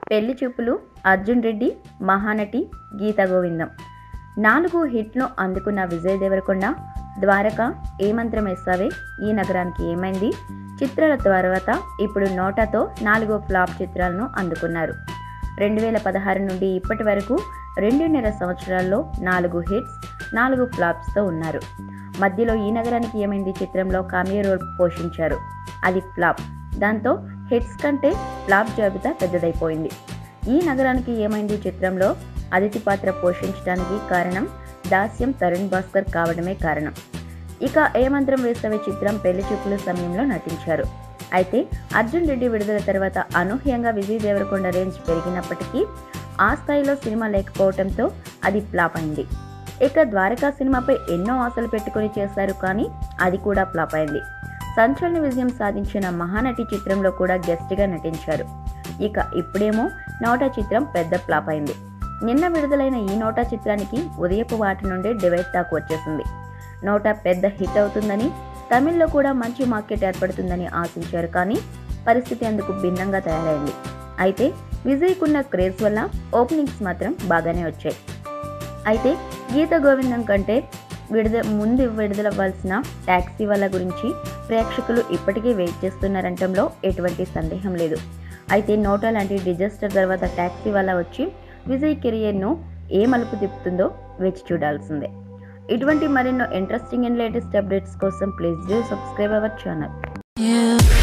పెళ్లి చూపులు అర్జున్ రెడ్డి మహానటి గీత గోవిందం నాలుగు హిట్లు అందుకున్న విజయ్ దేవరకొండ ద్వారక ఏ మంత్రం వేస్తావే ఈ నగరానికి ఏమైంది చిత్రాల తర్వాత ఇప్పుడు నోటాతో నాలుగో ఫ్లాప్ చిత్రాలను అందుకున్నారు రెండు వేల పదహారు నుండి ఇప్పటి వరకు రెండున్నర సంవత్సరాల్లో నాలుగు హిట్స్ నాలుగు ఫ్లాప్స్తో ఉన్నారు మధ్యలో ఈ నగరానికి ఏమైంది చిత్రంలో కామియో రోల్ పోషించారు అది ఫ్లాప్ దాంతో హిట్స్ కంటే ఫ్లాప్ జాబితా పెద్దదైపోయింది ఈ నగరానికి ఏమైంది చిత్రంలో అతిథి పాత్ర పోషించడానికి కారణం దాస్యం తరుణ్ భాస్కర్ కావడమే కారణం ఇక ఏ మంత్రం వేస్తవే చిత్రం పెళ్లి చూపుల సమయంలో నటించారు అయితే అర్జున్ రెడ్డి విడుదల తర్వాత అనూహ్యంగా విజయ్ దేవరకొండ రేంజ్ పెరిగినప్పటికీ ఆ స్థాయిలో సినిమా లేకపోవడంతో అది ఫ్లాప్ అయింది ఇక ద్వారకా సినిమాపై ఎన్నో ఆశలు పెట్టుకొని చేశారు కానీ అది కూడా ఫ్లాప్ అయింది సంచలన విజయం సాధించిన మహానటి చిత్రంలో కూడా గెస్ట్గా నటించారు ఇక ఇప్పుడేమో నోటా చిత్రం పెద్ద ఫ్లాప్ అయింది నిన్న విడుదలైన ఈ నోటా చిత్రానికి ఉదయపు వాటి నుండే డివైడ్ టాక్ వచ్చేసింది నోటా పెద్ద హిట్ అవుతుందని తమిళ్లో కూడా మంచి మార్కెట్ ఏర్పడుతుందని ఆశించారు కానీ పరిస్థితి అందుకు భిన్నంగా తయారైంది అయితే విజయ్కున్న క్రేజ్ వల్ల ఓపెనింగ్స్ మాత్రం బాగానే వచ్చాయి అయితే గీత గోవిందం కంటే విడుదల ముందు విడుదలవ్వాల్సిన ట్యాక్సీ వాళ్ళ గురించి ప్రేక్షకులు ఇప్పటికీ వెయిట్ చేస్తున్నారంటంలో ఎటువంటి సందేహం లేదు అయితే నోటా లాంటి డిజాస్టర్ తర్వాత ట్యాక్సీ వల్ల వచ్చి విజయ్ కెరియర్ను ఏ మలుపు తిప్పుతుందో వేచి చూడాల్సిందే ఇటువంటి మరెన్నో ఇంట్రెస్టింగ్ అండ్ లేటెస్ట్ అప్డేట్స్ కోసం please do subscribe our channel You